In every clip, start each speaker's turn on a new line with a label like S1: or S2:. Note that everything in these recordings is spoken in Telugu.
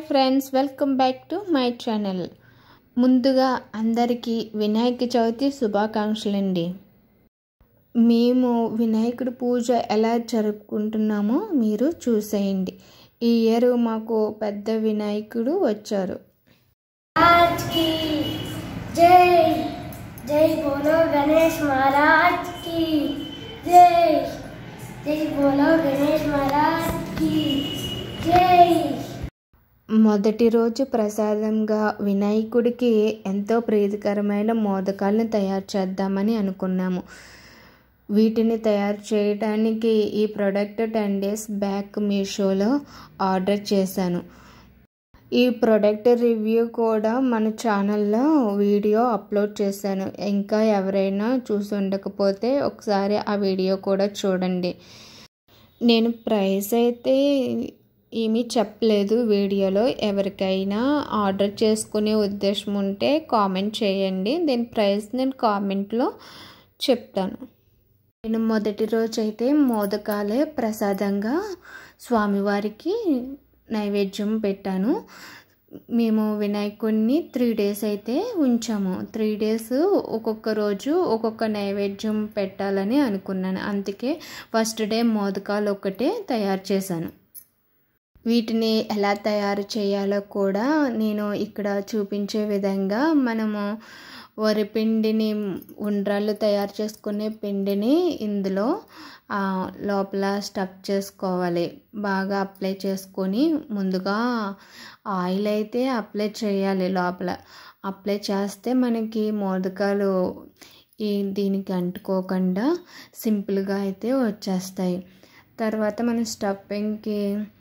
S1: friends welcome back to my channel ముందుగా అందరికీ వినాయక చవితి శుభాకాంక్షలండి మేము వినాయకుడి పూజ ఎలా జరుపుకుంటున్నామో మీరు చూసేయండి ఈ ఇయర్ మాకు పెద్ద వినాయకుడు వచ్చారు
S2: आज की जय जय बोलो गणेश महाराज की जय जय बोलो गणेश महाराज की जय
S1: మొదటి రోజు ప్రసాదంగా వినాయకుడికి ఎంతో ప్రీతికరమైన మోదకాలను తయారు చేద్దామని అనుకున్నాము వీటిని తయారు చేయడానికి ఈ ప్రోడక్ట్ టెన్ డేస్ బ్యాక్ మీషోలో ఆర్డర్ చేశాను ఈ ప్రోడక్ట్ రివ్యూ కూడా మన ఛానల్లో వీడియో అప్లోడ్ చేశాను ఇంకా ఎవరైనా చూసి ఉండకపోతే ఒకసారి ఆ వీడియో కూడా చూడండి నేను ప్రైస్ అయితే ఏమీ చెప్పలేదు వీడియోలో ఎవరికైనా ఆర్డర్ చేసుకునే ఉద్దేశం ఉంటే కామెంట్ చేయండి దీని ప్రైస్ నేను కామెంట్లో చెప్తాను నేను మొదటి రోజు అయితే మోదకాలే ప్రసాదంగా స్వామివారికి నైవేద్యం పెట్టాను మేము వినాయకుడిని త్రీ డేస్ అయితే ఉంచాము త్రీ డేస్ ఒక్కొక్క రోజు ఒక్కొక్క నైవేద్యం పెట్టాలని అనుకున్నాను అందుకే ఫస్ట్ డే మోదకాలు ఒకటే తయారు చేశాను వీటిని ఎలా తయారు చేయాలో కూడా నేను ఇక్కడ చూపించే విధంగా మనము వరిపిండిని ఉండ్రాళ్ళు తయారు చేసుకునే పిండిని ఇందులో లోపల స్టఫ్ చేసుకోవాలి బాగా అప్లై చేసుకొని ముందుగా ఆయిల్ అయితే అప్లై చేయాలి లోపల అప్లై చేస్తే మనకి మోదకాలు ఈ దీనికి అంటుకోకుండా సింపుల్గా అయితే వచ్చేస్తాయి తర్వాత మనం స్టఫింగ్కి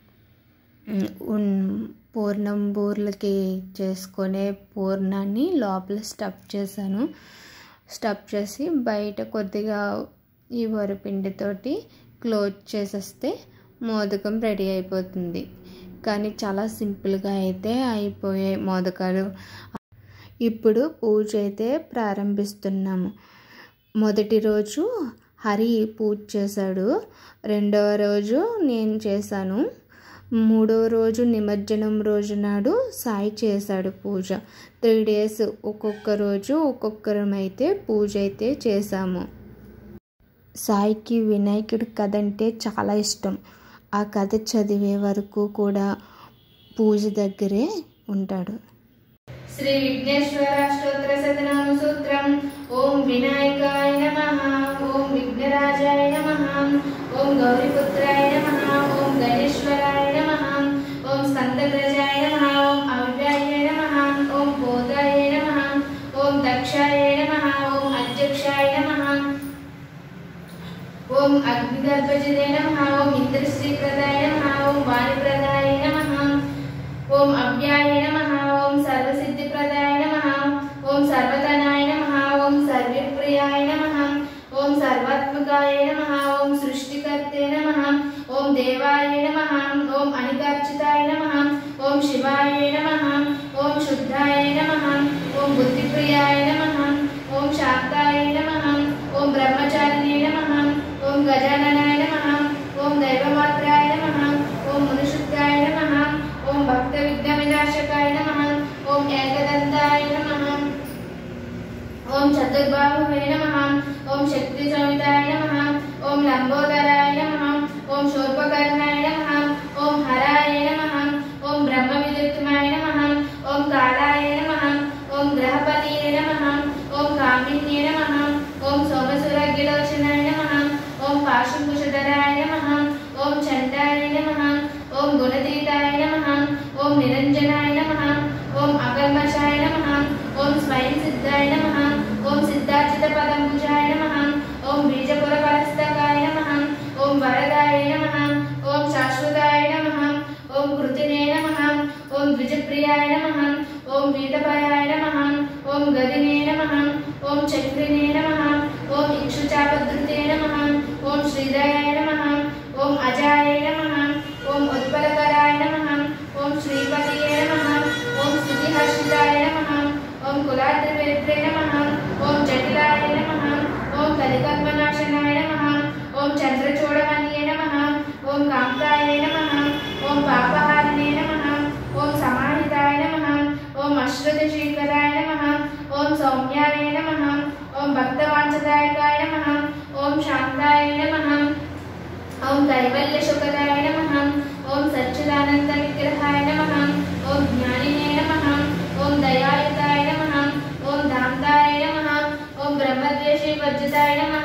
S1: పూర్ణం బూర్లకి చేసుకునే పూర్ణాన్ని లోపల స్టఫ్ చేశాను స్టఫ్ చేసి బయట కొద్దిగా ఈ వరిపిండితోటి క్లోజ్ చేసేస్తే మోదకం రెడీ అయిపోతుంది కానీ చాలా సింపుల్గా అయితే అయిపోయాయి మోదకాలు ఇప్పుడు పూజ అయితే ప్రారంభిస్తున్నాము మొదటి రోజు హరి పూజ చేశాడు రెండవ రోజు నేను చేశాను మూడో రోజు నిమజ్జనం రోజు నాడు సాయి చేశాడు పూజ త్రీ డేస్ ఒక్కొక్క రోజు ఒక్కొక్కరం అయితే పూజ అయితే చేశాము సాయికి వినాయకుడి కథ అంటే చాలా ఇష్టం ఆ కథ చదివే వరకు కూడా పూజ దగ్గరే ఉంటాడు
S3: శ్రీ విఘ్నేశ్వర స్తోత్ర సతనామ సూత్రం ఓం వినాయకాయ నమః ఓం విఘ్నరాజాయ నమః ఓం గౌరీపుత్రాయ నమః ఓం గణేశ్వరాయ నమః ఓం స్కందగ్రజాయ నమః ఓం అవ్యాయ నమః ఓం బోధాయ నమః ఓం దక్షాయ నమః ఓం అధ్యక్షాయ నమః ఓం అగ్నిగర్భజిదే నమః ఓం ఇంద్రశ్రీప్రదాయ నమః ఓం వాయుప్రదాయ నమః ఓం అవ్యాయ నమః ఓం సర్వసిద్ధిప్రదాయ నమః ఓం సర్వధనాయ నమః ఓం సర్వప్రియాయ నమః ఓం సర్వాత్మకాయ నమః ఓం సృష్టికర్తే నమః ఓం దేవాయ నమః ఓం అనికార్చితాయ నమః ఓం శివాయ నమః ఓం శుద్ధాయ నమః ఓం బుద్ధిప్రియాయ నమః ఓం శాంతాయ నమః ఓం బ్రహ్మచారిణే నమః ఓం గజాననాయ నమః ఓం దైవమాత్రాయ నమః ఓం మునిశుద్ధాయ నమః ఓం భక్త విఘ్న వినాశకాయ నమః ఓం ఏకదంతాయ నమః ఓం చతుర్బాహువే నమః ఓం శక్తి సమితాయ నమః ఓం లంబోదరాయ నమః ఓం శూర్పకర్ణాయ నమః ఓం హరాయ నమః ఓం బ్రహ్మ విదుత్మాయ నమః ఓం కాళాయ నమః ఓం గ్రహపతియే నమః ఓం కామిన్యే నమః ఓం సోమసురగిలోచనాయ నమః ఓం పాశుకుశధరాయ నమః ఓం చండాయ నమః ఓం గుణతీతాయ నమః ఓం నిరంజనాయ నమః ఓం అకల్మషాయ నమః ఓం స్వయం సిద్ధాయ నమః ఓం సిద్ధార్చిత పదంబుజాయ నమః ఓం బీజపుర పరస్తకాయ నమః ఓం వరదాయ నమః ఓం శాశ్వతాయ నమః ఓం కృతినే నమః ఓం ద్విజప్రియాయ నమః ఓం వీతభయాయ నమః ఓం గదినే నమః ఓం చక్రినే నమః ఓం ఇక్షుచాపధృతే నమః ఓం శ్రీదయాయ నమః ఓం అజాయ నమః ఓం ఉత్పలకరాయ నమః ఓం శ్రీపతియే నమః ఓం స్థితిహర్షితాయ నమః ఓం కులాద్రివేత్రే నమః ఓం జటిలాయ నమః ఓం కలికల్మనాశనాయ నమః ఓం చంద్రచూడమణియే నమః ఓం కాంతాయ నమః ఓం పాపహారిణే నమః ఓం సమా అశ్రుతశేఖరాయ నమ ఓం సౌమ్యాయ నమ ఓం భక్తవాంఛదాయకాయ నమ ఓం శాంతాయ నమ ఓం కైవల్యశుకరాయ నమ ఓం సచ్చిదానంద విగ్రహాయ నమ ఓం జ్ఞానినే నమ ఓం దయాయుతాయ నమ ఓం దాంతాయ నమ ఓం బ్రహ్మద్వేషి వర్జితాయ నమ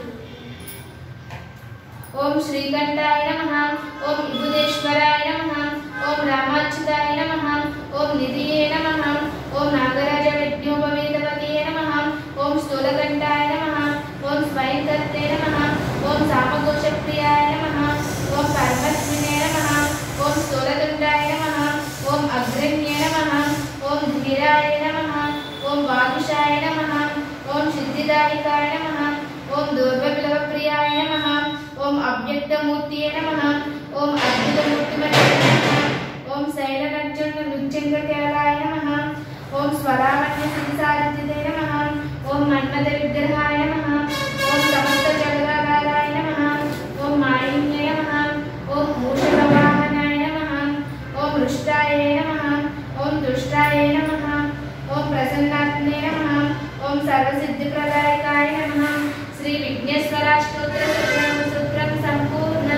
S3: ఓం శ్రీకంఠాయ నమ ఓం విభుదేశ్వరాయ నమ ఓం రామాచ్యుతాయ నమ ఓం నిధియే నమ ఓం నాగరాజ విజ్ఞోపవేదపతియే నమ ఓం స్థూలకంఠాయ నమ ఓం స్వయంకర్తే నమ ఓం సామఘోషప్రియాయ నమ ఓం పరమస్మినే నమ ఓం స్థూలదండాయ నమ ఓం అగ్రణ్యే నమ ఓం ధీరాయ నమ ఓం వాగుషాయ నమ ఓం సిద్ధిదాయకాయ నమ ఓం దూర్వప్రియాయ నమ ఓం అవ్యక్తమూర్తియే నమ ఓం అద్భుతమూర్తిమతే నమ ఓం శైలనర్జున నృత్యంగకేలాయ నమ ఓం స్వరామణ్య సిద్ధిసారథితే నమ ఓం మన్మథ విగ్రహాయ నమ ఓం సమస్త జగదాధారాయ నమ ఓం మాలిన్య నమ ఓం మూషకవాహనాయ నమ ఓం హృష్టాయ నమ ఓం దుష్టాయ నమ ఓం ప్రసన్నాత్మే నమ ఓం సర్వసిద్ధిప్రదాయకాయ నమ శ్రీ విఘ్నేశ్వరాష్టోత్తర శుక్రం శుక్రం సంపూర్ణం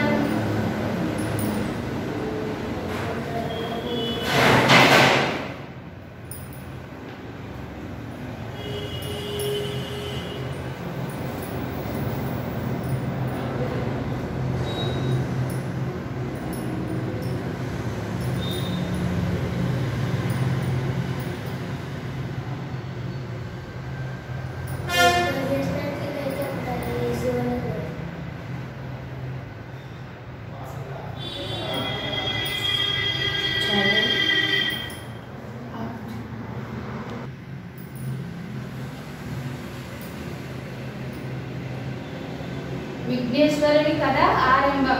S3: విఘ్నేశ్వరుని కథ ఆరంభం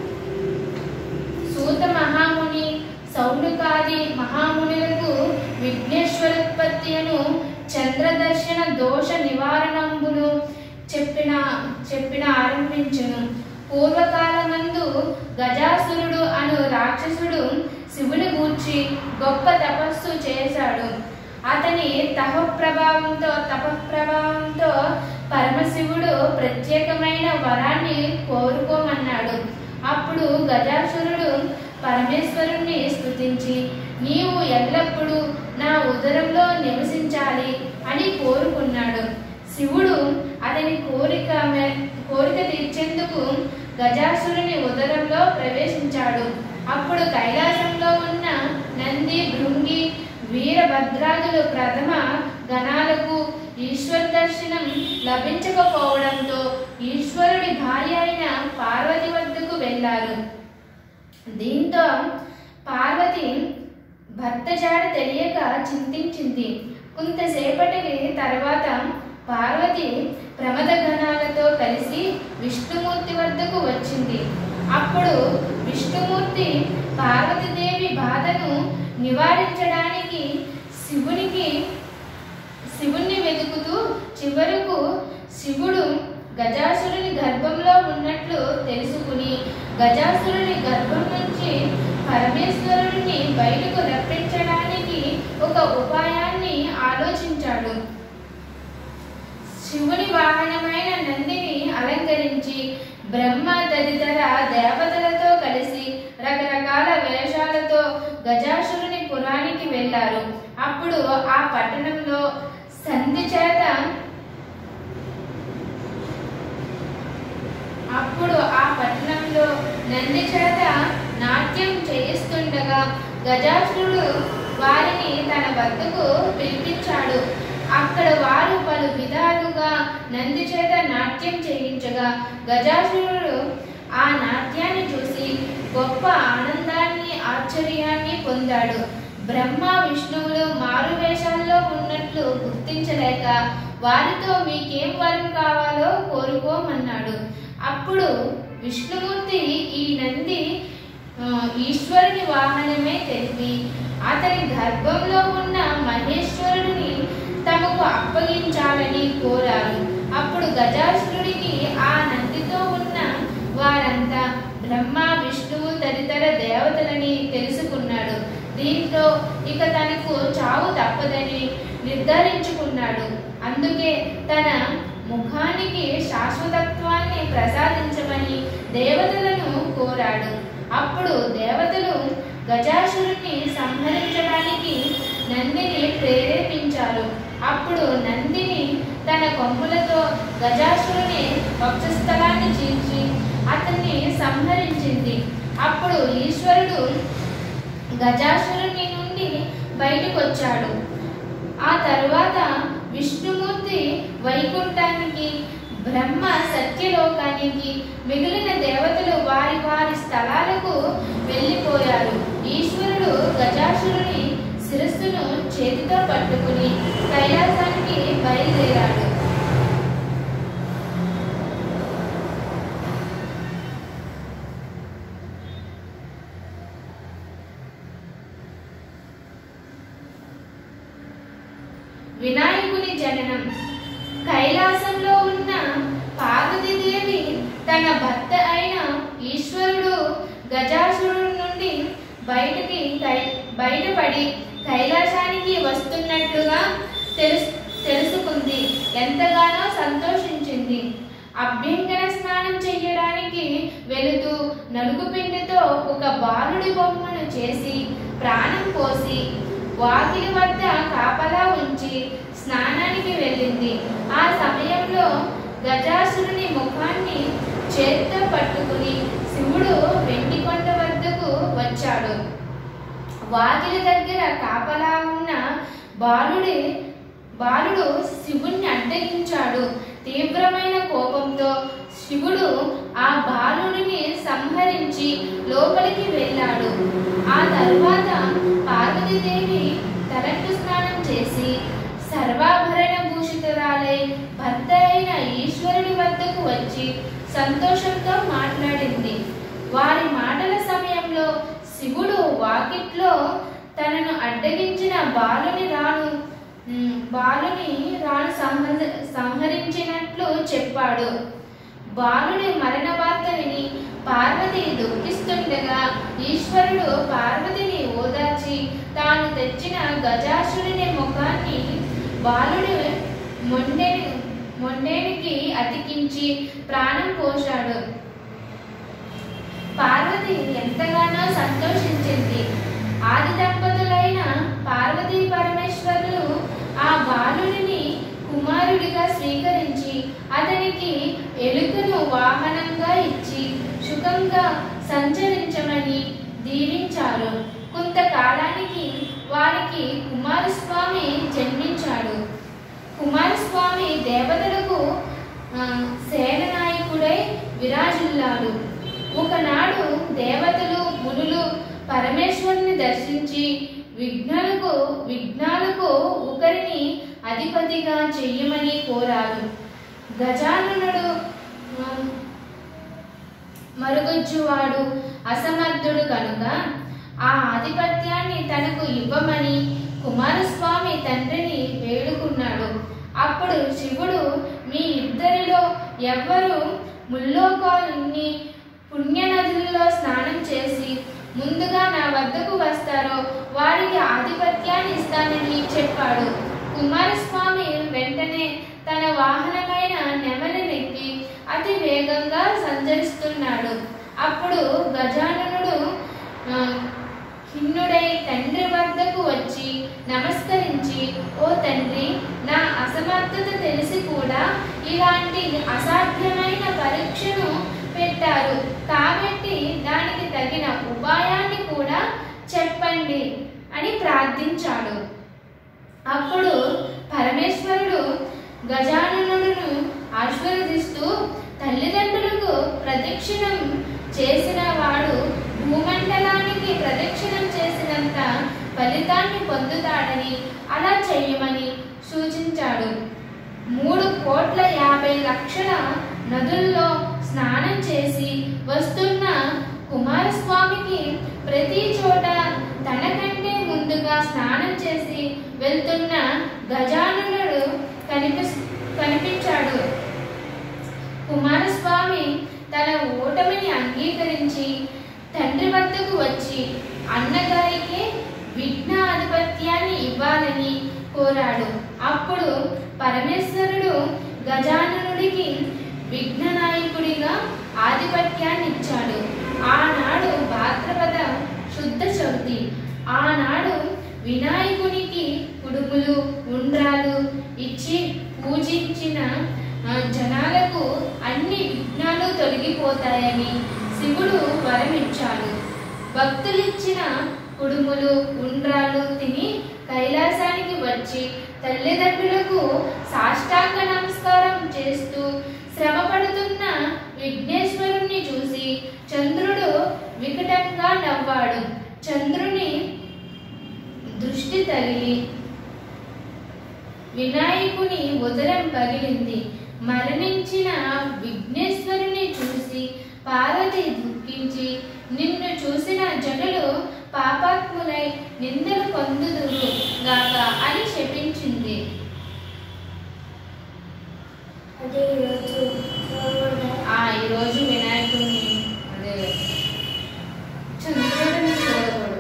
S3: సూత మహాముని సౌనకాది మహామునులకు విఘ్నేశ్వరోత్పత్తియను చంద్రదర్శన దోష నివారణంబులు చెప్పిన చెప్పిన ఆరంభించును పూర్వకాలమందు గజాసురుడు అను రాక్షసుడు శివుని గూర్చి గొప్ప తపస్సు చేశాడు అతని తపప్రభావంతో తపప్రభావంతో పరమశివుడు ప్రత్యేకమైన వరాన్ని కోరుకోమన్నాడు అప్పుడు గజాసురుడు పరమేశ్వరుణ్ణి స్తుతించి నీవు ఎల్లప్పుడూ నా ఉదరంలో నివసించాలి అని కోరుకున్నాడు శివుడు అతని కోరిక మే- కోరిక తీర్చేందుకు గజాసురుని ఉదరంలో ప్రవేశించాడు అప్పుడు కైలాసంలో ఉన్న నంది భృంగి వీరభద్రాదులు ప్రథమ గణాలకు ఈశ్వర దర్శనం లభించకపోవడంతో ఈశ్వరుడి భార్య అయిన పార్వతి వద్దకు వెళ్ళారు దీంతో పార్వతి భర్త జాడ తెలియక చింతించింది కొంతసేపటికి తర్వాత పార్వతి ప్రమద గణాలతో కలిసి విష్ణుమూర్తి వద్దకు వచ్చింది అప్పుడు విష్ణుమూర్తి పార్వతీదేవి బాధను నివారించడానికి శివునికి శివుణ్ణి వెతుకుతూ చివరకు శివుడు గజాసురుని గర్భంలో ఉన్నట్లు తెలుసుకుని గజాసురుని గర్భం నుంచి పరమేశ్వరుడిని బయటకు రప్పించడానికి ఒక ఉపాయాన్ని ఆలోచించాడు శివుని వాహనమైన నందిని అలంకరించి బ్రహ్మ తదితర దేవతలతో కలిసి రకరకాల వేషాలతో గజాసురుని పురానికి వెళ్ళారు అప్పుడు ఆ పట్టణంలో సంధి చేత అప్పుడు ఆ పట్టణంలో నంది చేత నాట్యం చేయిస్తుండగా గజాసురుడు వారిని తన వద్దకు పిలిపించాడు అక్కడ వారు పలు విధాలుగా నంది చేత నాట్యం చేయించగా గజాసురుడు ఆ నాట్యాన్ని చూసి గొప్ప ఆనందాన్ని ఆశ్చర్యాన్ని పొందాడు బ్రహ్మ విష్ణువులు మారు వేషాల్లో ఉన్నట్లు గుర్తించలేక వారితో మీకేం వరం కావాలో కోరుకోమన్నాడు అప్పుడు విష్ణుమూర్తి ఈ నంది ఆ, ఈశ్వరుని వాహనమే తెలిపి అతని గర్భంలో ఉన్న మహేశ్వరుడిని తమకు అప్పగించాలని కోరారు అప్పుడు గజాసురుడికి ఆ నందితో ఉన్న వారంతా బ్రహ్మ విష్ణువు తదితర దేవతలని తెలుసుకున్నాడు దీంతో ఇక తనకు చావు తప్పదని నిర్ధారించుకున్నాడు అందుకే తన ముఖానికి శాశ్వతత్వాన్ని ప్రసాదించమని దేవతలను కోరాడు అప్పుడు దేవతలు గజాసురుణ్ణి సంహరించడానికి నందిని ప్రేరేపించారు అప్పుడు నందిని తన కొమ్ములతో గజాసురుని వక్షస్థలాన్ని చీల్చి అతన్ని సంహరించింది అప్పుడు ఈశ్వరుడు గజాసురుని నుండి బయటకు వచ్చాడు ఆ తరువాత విష్ణుమూర్తి వైకుంఠానికి బ్రహ్మ సత్యలోకానికి మిగిలిన దేవతలు వారి వారి స్థలాలకు వెళ్ళిపోయారు ఈశ్వరుడు గజాసురుని శిరస్సును చేతితో పట్టుకుని కైలాసానికి బయలుదేరాడు వినాయకుని జననం కైలాసంలో ఉన్న పార్వతీదేవి తన భర్త అయిన ఈశ్వరుడు గజాసురుడు నుండి బయటికి కై- బయటపడి కైలాసానికి వస్తున్నట్లుగా తెలుసు తెలుసుకుంది ఎంతగానో సంతోషించింది అభ్యంగన స్నానం చెయ్యడానికి వెళుతూ నలుగు పిండితో ఒక బాలుడి బొమ్మను చేసి ప్రాణం పోసి వాకిలి వద్ద కాపలా ఉంచి స్నానానికి వెళ్ళింది ఆ సమయంలో గజాసురుని ముఖాన్ని చేత్తో పట్టుకుని శివుడు వెండికొండ వద్దకు వచ్చాడు వాకిలి దగ్గర కాపలా ఉన్న బాలుడి బాలుడు శివుణ్ణి అడ్డగించాడు తీవ్రమైన కోపంతో శివుడు ఆ బాలుడిని సంహరించి లోపలికి వెళ్ళాడు ఆ తరువాత పార్వతీదేవి తలంటు స్నానం చేసి సర్వాభరణ భూషితురాలై భర్త అయిన ఈశ్వరుడి వద్దకు వచ్చి సంతోషంతో మాట్లాడింది వారి మాటల సమయంలో శివుడు వాకిట్లో తనను అడ్డగించిన బాలుని రాను ఉమ్, బాలుని రాను సంహ సంహరించినట్లు చెప్పాడు బాలుడి మరణ వార్త విని పార్వతి దుఃఖిస్తుండగా ఈశ్వరుడు పార్వతిని ఓదార్చి తాను తెచ్చిన గజాసురుని ముఖాన్ని బాలుడి మొండెని మొండేనికి అతికించి ప్రాణం పోశాడు పార్వతి ఎంతగానో సంతోషించింది ఆది దంపతులైన పార్వతీ పరమేశ్వరులు ఆ బాలుడిని కుమారుడిగా స్వీకరించి అతనికి ఎలుకను వాహనంగా ఇచ్చి సుఖంగా సంచరించమని దీవించారు కొంతకాలానికి వారికి కుమారస్వామి జన్మించాడు కుమారస్వామి దేవతలకు ఆ, సేననాయకుడై విరాజిల్లాడు ఒకనాడు దేవతలు మునులు పరమేశ్వరుని దర్శించి విఘ్నాలకు విఘ్నాలకు ఒకరిని అధిపతిగా చెయ్యమని కోరారు గజాననుడు ఆ, మరుగుజ్జువాడు అసమర్థుడు కనుక ఆ ఆధిపత్యాన్ని తనకు ఇవ్వమని కుమారస్వామి తండ్రిని వేడుకున్నాడు అప్పుడు శివుడు మీ ఇద్దరిలో ఎవ్వరు ముల్లోకాలని పుణ్యనదులలో స్నానం చేసి ముందుగా నా వద్దకు వస్తారో వారికి ఆధిపత్యాన్ని ఇస్తానని చెప్పాడు కుమారస్వామి వెంటనే తన వాహనమైన నెమలినెక్కి అతి వేగంగా సంచరిస్తున్నాడు అప్పుడు గజాననుడు ఆ, ఖిన్నుడై తండ్రి వద్దకు వచ్చి నమస్కరించి ఓ తండ్రి నా అసమర్థత తెలిసి కూడా ఇలాంటి అసాధ్యమైన పరీక్షను పెట్టారు కాబట్టి దానికి తగిన ఉపాయాన్ని కూడా చెప్పండి అని ప్రార్థించాడు అప్పుడు పరమేశ్వరుడు గజాననుడును ఆశీర్వదిస్తూ తల్లిదండ్రులకు ప్రదక్షిణం చేసిన వాడు భూమండలానికి ప్రదక్షిణం చేసినంత ఫలితాన్ని పొందుతాడని అలా చెయ్యమని సూచించాడు మూడు కోట్ల యాభై లక్షల నదుల్లో స్నానం చేసి వస్తున్న కుమారస్వామికి ప్రతి చోట తనకంటే ముందుగా స్నానం చేసి వెళ్తున్న గజానుడు కనిపి కనిపించాడు కుమారస్వామి తన ఓటమిని అంగీకరించి తండ్రి వద్దకు వచ్చి అన్నగారికి విఘ్న ఆధిపత్యాన్ని ఇవ్వాలని కోరాడు అప్పుడు పరమేశ్వరుడు గజాననుడికి విఘ్న నాయకుడిగా ఆధిపత్యాన్ని ఇచ్చాడు ఆనాడు భాద్రపద శుద్ధ చవితి ఆనాడు వినాయకునికి కుడుములు ఉండ్రాలు ఇచ్చి పూజించిన ఆ, జనాలకు అన్ని విఘ్నాలు తొలగిపోతాయని శివుడు వరమిచ్చాడు భక్తులిచ్చిన కుడుములు ఉండ్రాలు తిని కైలాసానికి వచ్చి తల్లిదండ్రులకు సాష్టాంగ నమస్కారం చేస్తూ శ్రమ పడుతున్న విఘ్నేశ్వరుణ్ణి చూసి చంద్రుడు వికటంగా నవ్వాడు చంద్రుని దృష్టి తగిలి వినాయకుని ఉదరం పగిలింది మరణించిన విఘ్నేశ్వరుని చూసి పార్వతి దుఃఖించి నిన్ను చూసిన జనులు పాపాత్ములై నిందలు పొందుదురు గాక అని శపించింది
S2: అంటే ఈరోజు
S3: ఆ ఈరోజు వినాయకుడిని అదే చంద్రుడిని చూడకూడదు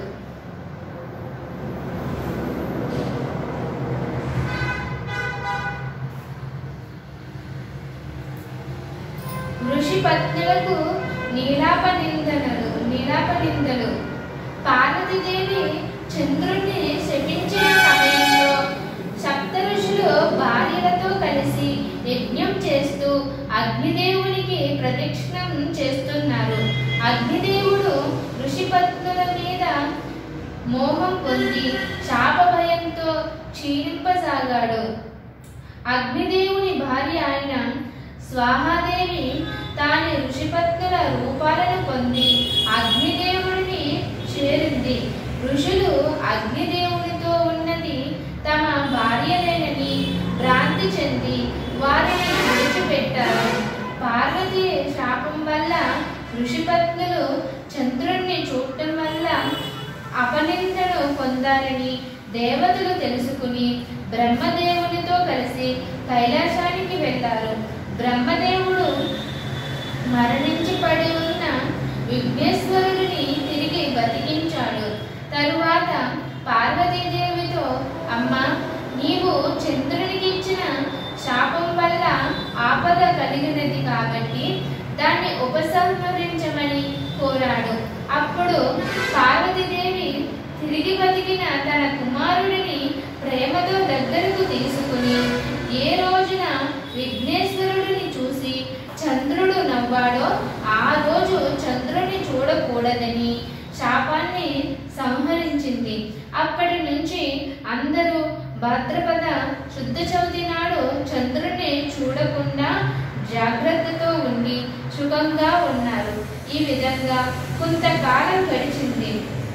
S3: ఋషి పత్నులకు నీలాప నిందనలు నీలాప నిందలు పార్వతీదేవి చంద్రుణ్ణి శపించిన సమయంలో సప్త ఋషులు భార్యలతో కలిసి యజ్ఞం చేస్తూ అగ్నిదేవునికి ప్రదక్షిణం చేస్తున్నారు అగ్నిదేవుడు ఋషిపత్నుల మీద మోహం పొంది శాప భయంతో క్షీణింపసాగాడు అగ్నిదేవుని భార్య అయిన స్వాహాదేవి తాని ఋషిపత్నుల రూపాలను పొంది అగ్నిదేవుడిని చేరింది ఋషులు అగ్నిదేవునితో ఉన్నది తమ భార్యలేనని భ్రాంతి చెంది వారిని విడిచిపెట్టారు పార్వతి శాపం వల్ల ఋషిపత్నులు చంద్రుణ్ణి చూడటం వల్ల అపనిందను పొందారని దేవతలు తెలుసుకుని బ్రహ్మదేవునితో కలిసి కైలాసానికి వెళ్ళారు బ్రహ్మదేవుడు మరణించి పడి ఉన్న విఘ్నేశ్వరుడిని తిరిగి బతికించాడు తరువాత పార్వతీదేవితో అమ్మ నీవు చంద్రునికి ఇచ్చిన శాపం వల్ల ఆపద కలిగినది కాబట్టి దాన్ని ఉపసంహరించమని కోరాడు అప్పుడు పార్వతీదేవి తిరిగి బతికిన తన కుమారుడిని ప్రేమతో దగ్గరకు తీసుకుని ఏ రోజున విఘ్నేశ్వరుడిని చూసి చంద్రుడు నవ్వాడో ఆ రోజు చంద్రుని చూడకూడదని శాపాన్ని సంహరించింది అప్పటి నుంచి అందరూ భాద్రపద శుద్ధ చవితి నాడు చంద్రుని చూడకుండా జాగ్రత్తతో ఉండి సుఖంగా ఉన్నారు ఈ విధంగా కొంతకాలం గడిచింది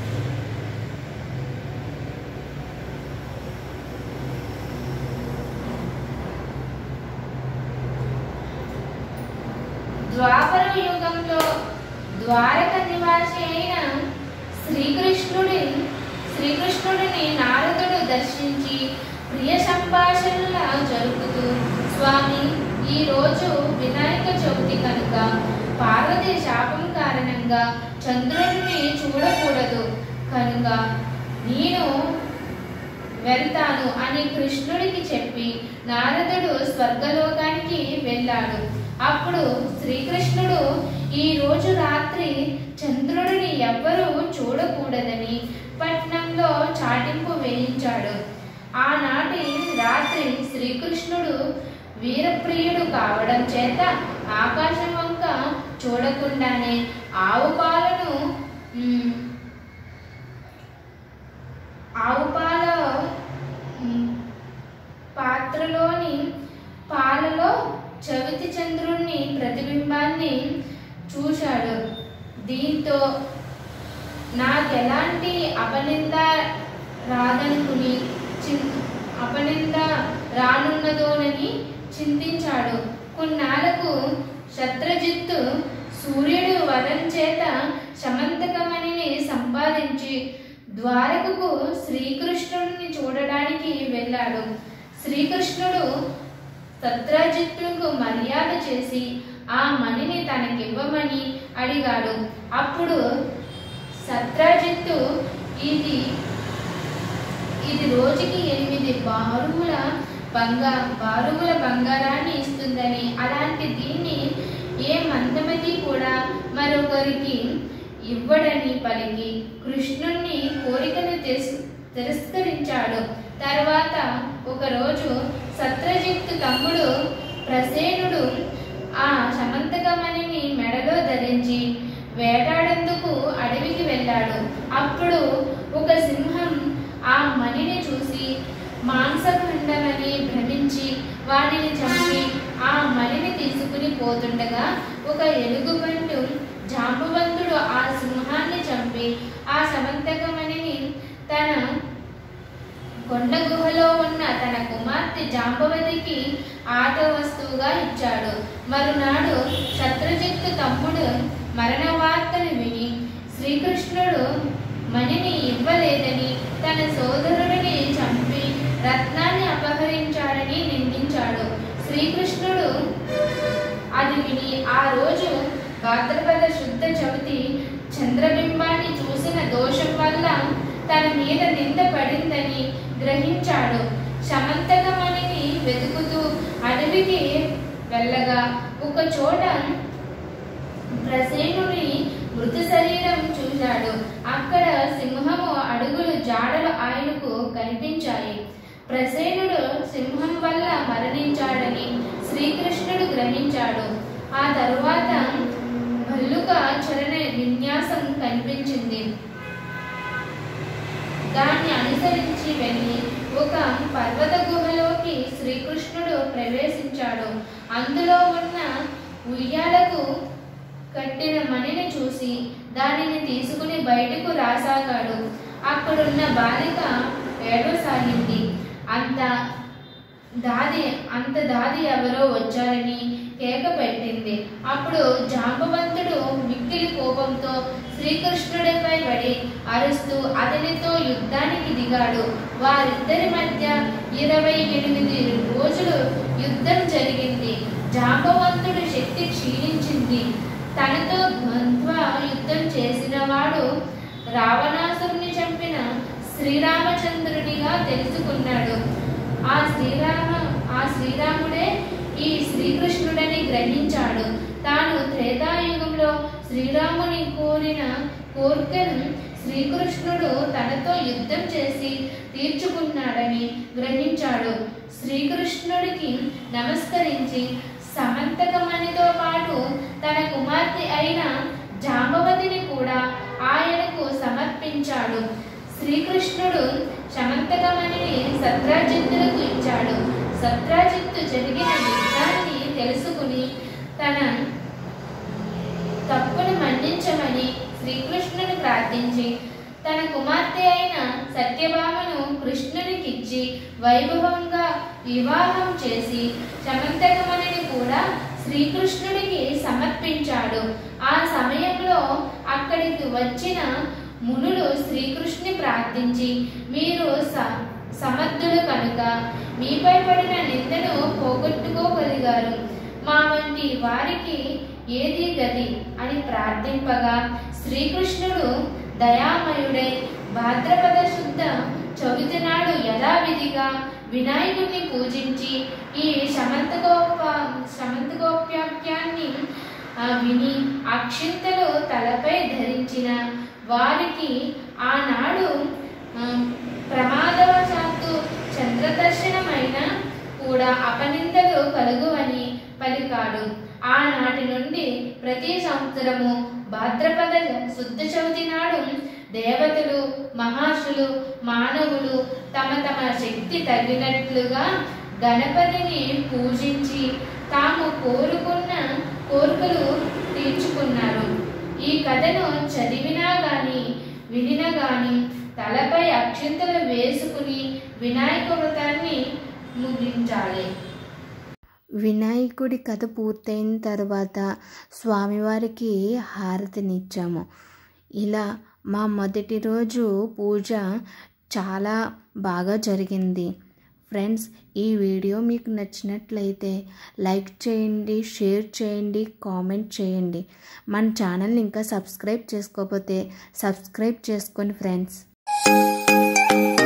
S3: ద్వాపర యుగంలో ద్వారక నివాసి అయిన శ్రీకృష్ణుడి శ్రీకృష్ణుడిని నారదుడు దర్శించి ప్రియ సంభాషణల జరుపుతూ స్వామి ఈ రోజు వినాయక చవితి కనుక పార్వతి శాపం కారణంగా చంద్రుడిని చూడకూడదు కనుక నేను వెళ్తాను అని కృష్ణుడికి చెప్పి నారదుడు స్వర్గలోకానికి వెళ్ళాడు అప్పుడు శ్రీకృష్ణుడు ఈ రోజు రాత్రి చంద్రుడిని ఎవ్వరూ చూడకూడదని పట్నంలో చాటింపు వేయించాడు ఆనాటి రాత్రి శ్రీకృష్ణుడు వీరప్రియుడు కావడం చేత ఆకాశం వంక చూడకుండానే ఆవు పాలను మ్, ఆవు పాల మ్, పాత్రలోని పాలలో చవితి చంద్రుణ్ణి ప్రతిబింబాన్ని చూశాడు దీంతో నాకెలాంటి అపనింద రాదనుకుని చిన్ అపనింద రానున్నదోనని చింతించాడు కొన్నాళ్లకు శత్రుజిత్తు సూర్యుడు వరం చేత శమంతకమణిని సంపాదించి ద్వారకకు శ్రీకృష్ణుడిని చూడడానికి వెళ్ళాడు శ్రీకృష్ణుడు సత్రజిత్తుకు మర్యాద చేసి ఆ మణిని తనకివ్వమని అడిగాడు అప్పుడు సత్రజిత్తు ఇది ఇది రోజుకి ఎనిమిది బారుముల బంగా బారుముల బంగారాన్ని ఇస్తుందని అలాంటి దీన్ని ఏ మందమతి కూడా మరొకరికి ఇవ్వడని పలికి కృష్ణుణ్ణి కోరికను తిరస్- తిరస్కరించాడు తర్వాత ఒకరోజు సత్రజిత్తు తమ్ముడు ప్రసేనుడు ఆ సమంతకమణిని మెడలో ధరించి వేటాడేందుకు అడవికి వెళ్ళాడు అప్పుడు ఒక సింహం ఆ మణిని చూసి మాంసఖండమని భ్రమించి వాడిని చంపి ఆ మణిని తీసుకుని పోతుండగా ఒక ఎలుగుబంటు జాంబవంతుడు ఆ సింహాన్ని చంపి ఆ సమంతకమణిని తన కొండ గుహలో ఉన్న తన కుమార్తె జాంబవతికి ఆట వస్తువుగా ఇచ్చాడు మరునాడు శత్రుజిత్తు తమ్ముడు మరణ వార్తను విని శ్రీకృష్ణుడు మణిని ఇవ్వలేదని తన సోదరుడిని చంపి రత్నాన్ని అపహరించాడని నిందించాడు శ్రీకృష్ణుడు అది విని ఆ రోజు భాద్రపద శుద్ధ చవితి చంద్రబింబాన్ని చూసిన దోషం వల్ల తన మీద నింద పడిందని గ్రహించాడు సమంతకమణిని వెతుకుతూ అడవికి వెళ్ళగా ఒక చోట ప్రసేనుని మృత శరీరం చూశాడు అక్కడ సింహము అడుగులు జాడలు ఆయనకు కనిపించాయి ప్రసేనుడు సింహం వల్ల మరణించాడని శ్రీకృష్ణుడు గ్రహించాడు ఆ తరువాత భల్లుక చలన విన్యాసం కనిపించింది దాన్ని అనుసరించి వెళ్ళి ఒక పర్వత గుహలోకి శ్రీకృష్ణుడు ప్రవేశించాడు అందులో ఉన్న ఉయ్యాలకు కట్టిన మణిని చూసి దానిని తీసుకుని బయటకు రాసాగాడు అక్కడున్న బాలిక ఏడవసాగింది అంత దాది అంత దాది ఎవరో వచ్చారని కేక పెట్టింది అప్పుడు జాంబవంతుడు మిక్కిలి కోపంతో శ్రీకృష్ణుడిపై పడి అరుస్తూ అతనితో యుద్ధానికి దిగాడు వారిద్దరి మధ్య ఇరవై ఎనిమిది రోజులు యుద్ధం జరిగింది జాంబవంతుడి శక్తి క్షీణించింది తనతో ద్వంద్వ యుద్ధం చేసిన వాడు రావణాసురుని చంపిన శ్రీరామచంద్రునిగా తెలుసుకున్నాడు ఆ శ్రీరామ ఆ శ్రీరాముడే ఈ శ్రీకృష్ణుడని గ్రహించాడు తాను త్రేతాయుగంలో శ్రీరాముని కోరిన కోరికను శ్రీకృష్ణుడు తనతో యుద్ధం చేసి తీర్చుకున్నాడని గ్రహించాడు శ్రీకృష్ణుడికి నమస్కరించి సమంతకమణితో పాటు తన కుమార్తె అయిన జాంబవతిని కూడా ఆయనకు సమర్పించాడు శ్రీకృష్ణుడు సమంతకమణిని సత్రాజిత్తులకు ఇచ్చాడు సత్రాజిత్తు జరిగిన యుద్ధాన్ని తెలుసుకుని తన తప్పును మన్నించమని శ్రీకృష్ణుని ప్రార్థించి తన కుమార్తె అయిన సత్యభామను కృష్ణునికిచ్చి వైభవంగా వివాహం చేసి సమంతకమణిని కూడా శ్రీకృష్ణుడికి సమర్పించాడు ఆ సమయంలో అక్కడికి వచ్చిన మునులు శ్రీకృష్ణుని ప్రార్థించి మీరు స సమర్థులు కనుక మీపై పడిన నిందను పోగొట్టుకోగలిగారు మా వంటి వారికి ఏది గది అని ప్రార్థింపగా శ్రీకృష్ణుడు దయామయుడై భాద్రపద శుద్ధ చవితి నాడు యథావిధిగా వినాయకుడిని పూజించి ఈ శమంతగోప శమంతగోప్యాఖ్యాన్ని ఆ, విని అక్షింతలు తలపై ధరించిన వారికి ఆనాడు ఆ, ప్రమాదవశాత్తు చంద్రదర్శనమైన కూడా అపనిందలు కలుగువని పలికాడు ఆనాటి నుండి ప్రతి సంవత్సరము భాద్రపద శుద్ధ చవితి నాడు దేవతలు మహర్షులు మానవులు తమ తమ శక్తి తగినట్లుగా గణపతిని పూజించి తాము కోరుకున్న కోరికలు తీర్చుకున్నారు ఈ కథను చదివినా గాని వినినా గాని తలపై అక్షింతలు వేసుకుని వినాయక వ్రతాన్ని ముగించాలి
S1: వినాయకుడి కథ పూర్తయిన తర్వాత స్వామివారికి హారతినిచ్చాము ఇలా మా మొదటి రోజు పూజ చాలా బాగా జరిగింది ఫ్రెండ్స్ ఈ వీడియో మీకు నచ్చినట్లయితే లైక్ చేయండి షేర్ చేయండి కామెంట్ చేయండి మన ఛానల్ని ఇంకా సబ్స్క్రైబ్ చేసుకోకపోతే సబ్స్క్రైబ్ చేసుకోండి ఫ్రెండ్స్